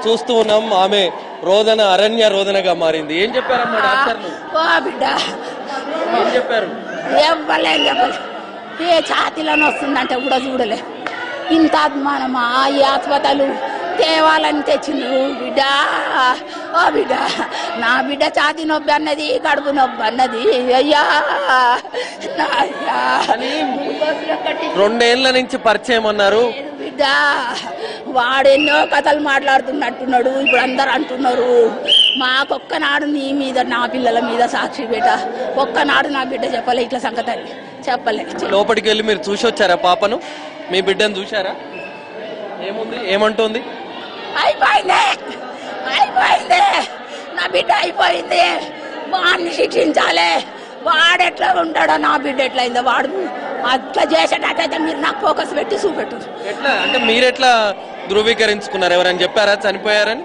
చూస్తూ ఉన్నాం ఆమె రోదన అరణ్య రోదనగా మారింది ఏం చెప్పారమ్మా డాక్టర్లు ఓ బిడ్డ ఏం చెప్పారు ఇవ్వలేం చెప్పలే ఏ ఛాతీలోనే వస్తుందంటే కూడా చూడలే ఇంత అభిమానమా ఈ ఆస్పత్రులు తేవాలని తెచ్చిండ్రు బిడ్డ ఓ బిడ్డ నా బిడ్డ ఛాతీ నొప్పి అన్నది కడుపు నొప్పి అన్నది అయ్యా నా అయ్యా రెండేళ్ల నుంచి పరిచయం అన్నారు లేదు బిడ్డ వాడు ఎన్నో కథలు మాట్లాడుతున్నట్టున్నాడు ఇప్పుడు అందరు అంటున్నారు మాకొక్కనాడు నీ మీద నా పిల్లల మీద సాక్షి బిడ్డ ఒక్కనాడు నా బిడ్డ చెప్పలే ఇట్లా సంగతి అని చెప్పలే లోపలికి వెళ్ళి మీరు చూసి వచ్చారా పాపను మీ బిడ్డను చూశారా ఏముంది ఏమంటుంది అయిపోయింది అయిపోయింది నా బిడ్డ అయిపోయింది వాడిని శిక్షించాలి వాడు ఎట్లా ఉంటాడో నా బిడ్డ ఎట్లా అయిందో వాడు అట్లా చేసేటట్టయితే మీరు నాకు ఫోకస్ పెట్టి చూపెట్టు ఎట్లా అంటే మీరెట్లా ధృవీకరించుకున్నారు ఎవరైనా చెప్పారా చనిపోయారని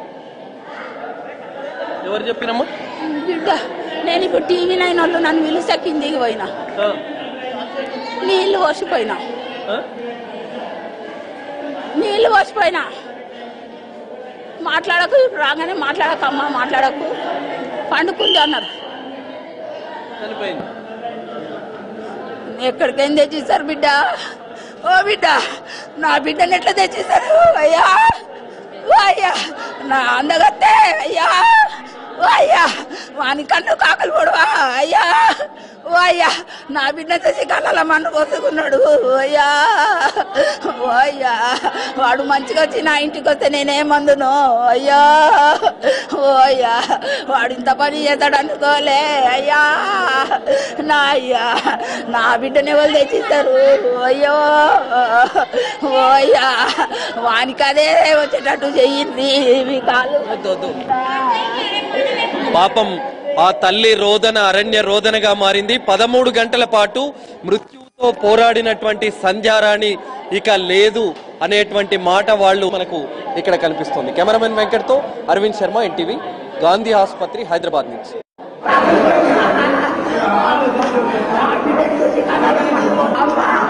ఎవరు చెప్పినమ్మా బిడ్డ నేను ఇప్పుడు టీవీ నైన్ వాళ్ళు నన్ను పిలిస్తే కిందికి పోయినా ఆ, నీళ్లు పోసిపోయినా ఆ? నీళ్లు పోసిపోయినా మాట్లాడకు రాగానే మాట్లాడకమ్మా మాట్లాడకు పండుకుంది అన్నారు చనిపోయింది ఎక్కడికేం తెచ్చిస్తారు బిడ్డ ఓ బిడ్డ నా బిడ్డని ఎట్లా తెచ్చిస్తారు అయ్యా ఓ అయ్యా నా అందగత్తే అయ్యా ఓ అయ్యా వాని కన్ను కాకలు పొడవా అయ్యా ఓ అయ్యా నా బిడ్డ తెచ్చి కళ్ళ మన్ను పోసుకున్నాడు ఓ అయ్యా ఓ అయ్యా వాడు మంచిగా వచ్చి నా ఇంటికి వస్తే నేనేమందును అయ్యా ఓ అయ్యా వాడు ఇంత పని చేస్తాడు అనుకోలే అయ్యా నా అయ్యా నా బిడ్డని ఎవరు తెచ్చిస్తారు అయ్యో ఓ అయ్యా వానికి అదే వచ్చేటట్టు చెయ్యింది మీ కాలు వద్దు, వద్దు. పాపం ఆ తల్లి రోదన అరణ్య రోదనగా మారింది పదమూడు గంటల పాటు మృత్యువుతో పోరాడినటువంటి సంధ్యారాణి ఇక లేదు అనేటువంటి మాట వాళ్ళు మనకు ఇక్కడ కనిపిస్తుంది కెమెరామెన్ వెంకట్తో అరవింద్ శర్మ ఎన్టీవీ గాంధీ ఆసుపత్రి హైదరాబాద్ నుంచి అమ్మా